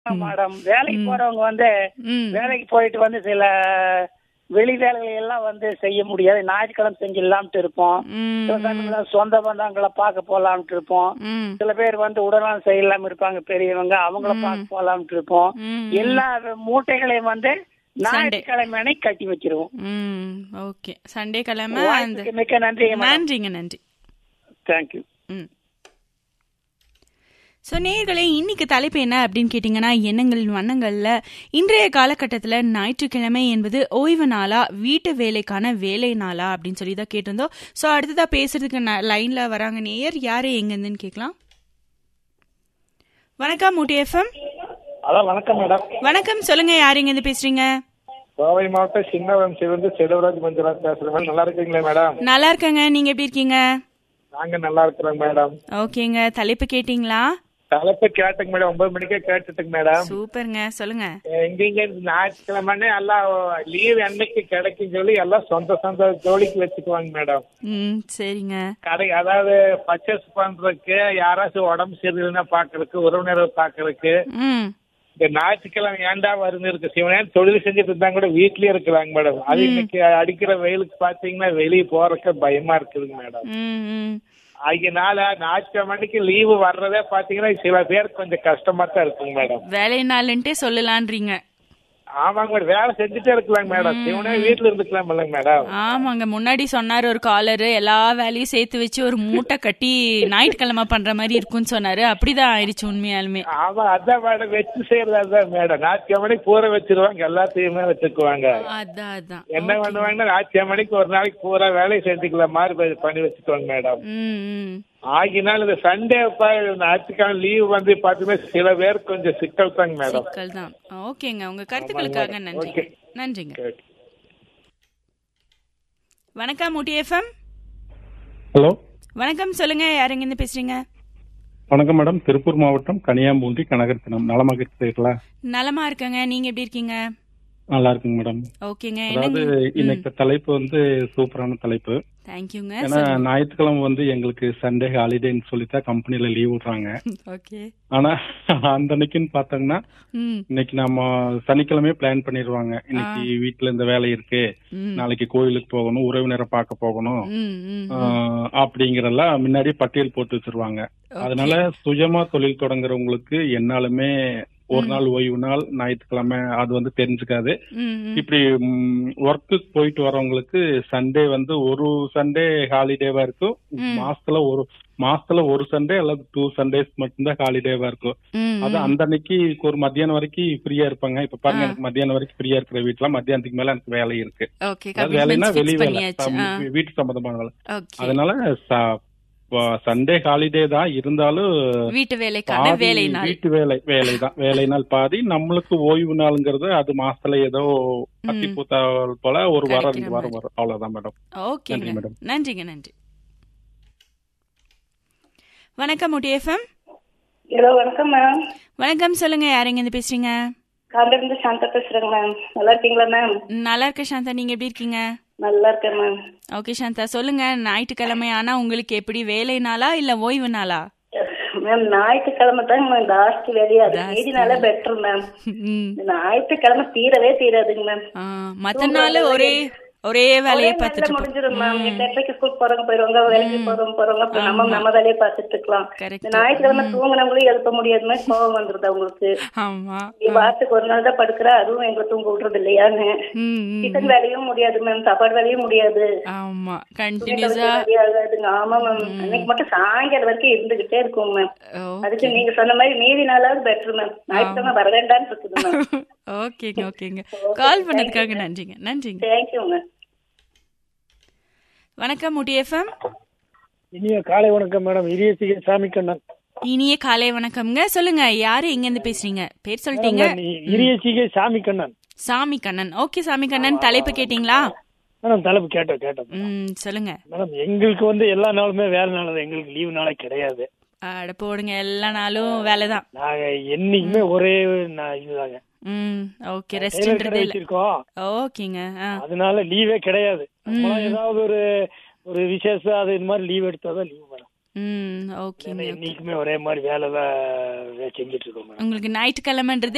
Madam வேலைக்கு போறவங்க வந்து ம் வேலைக்கு போயிட்டு வந்து சில வெளி வேலைகளை எல்லாம் வந்து செய்ய முடியாது ஞாயிற்றுக்கிழமை செஞ்சிடலாம்ட்டு இருப்போம் ம் சில சமயங்கள சொந்த பந்தங்களை பார்க்க போலாம்ட்டு இருப்போம் ம் சில பேர் வந்து உடல்நலம் செய்யலாம் இருப்பாங்க பெரியவங்க அவங்கள பார்க்க போலாம்ட்டு இருப்போம் ம். எல்லா மூட்டைகளையும் வந்து ஞாயிற்றுக்கிழமை அன்னைக்கு கட்டி வச்சிருவோம் ம் ஓகே சண்டே கிழமை அந்த வாய்ப்புக்கு மிக்க நன்றி நன்றிங்க நன்றி தேங்க்யூ ம் ஸோ நேர்களே இன்னைக்கு தலைப்பு என்ன அப்படின்னு கேட்டிங்கன்னா எண்ணங்களின் வண்ணங்களில் இன்றைய காலகட்டத்தில் ஞாயிற்றுக்கிழமை என்பது ஓய்வு நாளா வீட்டு வேலைக்கான வேலை நாளா அப்படின்னு சொல்லி தான் கேட்டிருந்தோம் ஸோ அடுத்ததாக பேசுறதுக்கு லைனில் வராங்க நேயர் யார் எங்கேருந்துன்னு கேட்கலாம் வணக்கம் ஊட்டி எஃப்எம் அதான் வணக்கம் மேடம் வணக்கம் சொல்லுங்க யார் எங்கேருந்து பேசுறீங்க கோவை மாவட்டம் சின்னவரம் சிவந்து செல்வராஜ் மஞ்சளாஜ் பேசுறேன் மேடம் நல்லா இருக்கீங்களா மேடம் நல்லா இருக்கேங்க நீங்க எப்படி இருக்கீங்க நாங்க நல்லா இருக்கிறோம் மேடம் ஓகேங்க தலைப்பு கேட்டிங்களா தலைப்பு கேட்டுங்க மேடம் ஒன்பது மணிக்கே கேட்டுட்டுங்க மேடம் சூப்பருங்க சொல்லுங்க எங்கெங்க ஞாயிற்றுக்கிழமை எல்லாம் லீவ் என்னைக்கு கிடைக்கும் சொல்லி எல்லாம் சொந்த சொந்த ஜோலிக்கு வச்சுக்குவாங்க மேடம் ம் சரிங்க கடை அதாவது பர்ச்சேஸ் பண்றதுக்கு யாராச்சும் உடம்பு சரியில்லைன்னா பாக்குறதுக்கு உறவினரை பாக்குறதுக்கு ம் இந்த ஞாயிற்றுக்கிழமை ஏன்டா வருன்னு இருக்கு சிவனேன் தொழில் செஞ்சுட்டு இருந்தா கூட வீட்லயே இருக்கிறாங்க மேடம் அது இன்னைக்கு அடிக்கிற வெயிலுக்கு பாத்தீங்கன்னா வெளியே போறதுக்கு பயமா இருக்குதுங்க மேடம் ம் ம் அதனால ஞாயிற்றுக்கிழமைக்கு லீவு வர்றதே பாத்தீங்கன்னா சில பேருக்கு கொஞ்சம் கஷ்டமா தான் இருக்குங்க மேடம் வேலை நாளுன்ட்டே சொல்லலான்றீங்க ஆமாங்க மேடம் வேலை செஞ்சுட்டே இருக்கலாங்க மேடம் சிவனே வீட்டுல இருந்துக்கலாம் இல்லைங்க மேடம் ஆமாங்க முன்னாடி சொன்னாரு ஒரு காலரு எல்லா வேலையும் சேர்த்து வச்சு ஒரு மூட்டை கட்டி ஞாயிற்றுக்கிழமை பண்ற மாதிரி இருக்கும்னு சொன்னாரு அப்படிதான் ஆயிடுச்சு உண்மையாலுமே ஆமா அதான் மேடம் வச்சு செய்யறது அதான் மேடம் ஞாயிற்றுக்கிழமைக்கு பூரா வச்சிருவாங்க எல்லாத்தையுமே வச்சுக்குவாங்க அதான் அதான் என்ன பண்ணுவாங்கன்னா ஞாயிற்றுக்கிழமைக்கு ஒரு நாளைக்கு பூரா வேலையை செஞ்சுக்கலாம் மாதிரி ப- பண்ணி வச்சுக்குவாங்க மேடம் ம் ம் ஆகினால இந்த சண்டே ஞாயிற்றுக்கிழமை லீவ் வந்து பாத்தீங்கன்னா சில பேருக்கு கொஞ்சம் சிக்கல் தாங்க மேடம் சிக்கல் தான் ஓகேங்க உங்க கருத்துக்களுக்காக நன்றிங்க ஓகே. நன்றிங்க சரி. வணக்கம் ஊட்டி எஃப்எம் ஹலோ வணக்கம் சொல்லுங்க யார் எங்கேருந்து பேசுறீங்க வணக்கம் மேடம் திருப்பூர் மாவட்டம் கனியாம்பூண்டி கனகரத்தினம் நலமாக இருக்கிறீர்களா நலமா இருக்கங்க நீங்க எப்படி இருக்கீங்க நல்லா இருக்குங்க மேடம் ஓகேங்க அதாவது என்னங்க இன்னைக்கு தலைப்பு வந்து சூப்பரான தலைப்பு தேங்க்யூங்க ஏன்னா ஞாயிற்றுக்கிழமை வந்து எங்களுக்கு சண்டே ஹாலிடேன்னு சொல்லித்தான் கம்பெனில லீவ் விடுறாங்க ஓகே ஆனா அந்த அன்னைக்குன்னு பாத்தோம்னா ம் இன்னைக்கு நம்ம சனிக்கிழமையே பிளான் பண்ணிடுவாங்க இன்னைக்கு வீட்டுல இந்த வேலை இருக்கு ம் நாளைக்கு கோயிலுக்கு போகணும் உறவினரை பார்க்க போகணும் ம் ம் ஆஹ் அப்படிங்கறதெல்லாம் முன்னாடியே பட்டியல் போட்டு வச்சிருவாங்க அதனால சுயமா தொழில் தொடங்குறவங்களுக்கு என்னாலுமே ஒரு நாள் ஓய்வு நாள் ஞாயிற்றுக்கிழமை அது வந்து தெரிஞ்சுக்காது ம் ம் இப்படி ஒர்க்குக்கு போயிட்டு வரவங்களுக்கு சண்டே வந்து ஒரு சண்டே ஹாலிடேவா இருக்கும் மாசத்துல ஒரு மாசத்துல ஒரு சண்டே அல்லது டூ சண்டேஸ் மட்டும்தான் ஹாலிடேவா இருக்கும் ம் அது அந்த அன்னைக்கு ஒரு மத்தியானம் வரைக்கும் ஃப்ரீயா இருப்பாங்க இப்ப பாருங்க எனக்கு மத்தியானம் வரைக்கும் ஃப்ரீயா இருக்கிற வீட்டுல மத்தியானத்துக்கு மேல எனக்கு வேலை இருக்கு ஓகே அதாவது வேலைன்னா கமிட்மெண்ட்ஸ் வெளி ஃபிக்ஸ் வேலை பண்ணியாச்சு ஆ சம்- வீட்டு சம்பந்தமான வேலை ஓகே அதனால சண்டே ஹாலிடே தான் இருந்தாலும் வீட்டு வேலைக்கான பாதி வேலை நாள் வீட்டு வேலை வேலை தான் வேலை நாள் பாதி நம்மளுக்கு ஓய்வு நாளுங்கிறது அது மாசத்துல ஏதோ அத்தி பூத்தாவல் போல ஒரு வாரம் கிடைக்கிற ரெண்டு வாரம் வரும் அவ்வளவுதான் மேடம் ஓகேங்க நன்றி, மேடம். நன்றிங்க நன்றி வணக்கம் முட்டி எஃப்எம் ஹலோ வணக்கம் மேம் வணக்கம் சொல்லுங்க யாருங்க இருந்து பேசுறீங்க காந்திலிருந்து சாந்தா பேசுறேங்க மேம் நல்லா இருக்கீங்களா மேம் நல்லா இருக்க சாந்தா நீங்க எப்படி இருக்கீங்க நல்லா இருக்கேன் மேம் ஓகே சாந்தா சொல்லுங்க ஞாயிற்றுக்கிழமை ஆனா உங்களுக்கு எப்படி வேலை நாளா இல்ல ஓய்வு நாளா மேம் ஞாயிற்றுக்கிழமை தாங்க மேம் ஜாஸ்தி வேலையா அது மீதினால பெட்டர் மேம் ம். இந்த ஞாயிற்றுக்கிழமை தீரவே தீராதுங்க மேம் ஆ, மத்த நாள் ஒரே ஒரே வேலையை பார்த்துட்டு இருப்போம். முடிஞ்சிடும் மேம் எட்டரைக்கு ஸ்கூல் போறவங்க போயிருவாங்க வேலைக்கு போறவங்க போறவங்க அப்புறம் நம்ம நம்ம வேலையை பார்த்துட்டு இருக்கலாம் Correct. இந்த ஞாயிற்றுக்கிழமை தூங்கினவங்களும் எழுப்ப முடியாத மாதிரி கோவம் வந்துருது அவங்களுக்கு ஆமா நீ வாரத்துக்கு ஒரு நாள் தான் படுக்கிறா அதுவும் எங்களை தூங்க விடுறது இல்லையான்னு ம் ம். கிச்சன் வேலையும் முடியாது மேம் சாப்பாடு வேலையும் முடியாது ஆமா துணி கண்டினியூஸா துவைக்க வேலையும் ஆகாதுங்க ஆமா மேம் அன்னைக்கு மட்டும் சாயங்காலம் வரைக்கும் இருந்துகிட்டே இருக்கும் மேம் அதுக்கு நீங்க சொன்ன மாதிரி மீதி நாளாவது பெட்டர் மேம் ஞாயிற்றுக்கிழமை வர வேண்டாம்னு இருக்குது மேம் ஓகேங்க ஓகேங்க கால் பண்ணதுக்காக நன்றிங்க நன்றிங்க தேங்க்யூ மேம் வணக்கம் முட்டி எஃப்எம் இனிய காலை வணக்கம் மேடம் இரியசிகை சாமி கண்ணன் இனிய காலை வணக்கம்ங்க சொல்லுங்க யாரு எங்க இருந்து பேசுறீங்க பேர் சொல்லிட்டீங்க இரியசிகை சாமி கண்ணன் சாமி கண்ணன் ஓகே சாமி கண்ணன் தலைப்பு கேட்டிங்களா மேடம் தலைப்பு கேட்டோம் கேட்டோம் ம் சொல்லுங்க மேடம் எங்களுக்கு வந்து எல்லா நாளுமே வேலை நாள் தான். எங்களுக்கு லீவு நாளே கிடையாது அட போடுங்க எல்லா நாளும் வேலைதான் நாங்க என்னைக்குமே ஒரே நா- இதுதாங்க ம் ஓகே டெய்லர் கடை ரெஸ்ட்ன்றதே இல்ல வச்சிருக்கோம் ஓகேங்க ஆ அதனால லீவே கிடையாது நம்மளாம் ஏதாவது ஒரு ஒரு விசேஷம் அது இது மாதிரி லீவ் எடுத்தாதான் லீவு மேடம் ம் ஓகேங்க என்னைக்குமே ஒரே மாதிரி வேலை தான் செஞ்சுட்டு இருக்கோம் மேடம் உங்களுக்கு ஞாயிற்றுக்கிழமைன்றது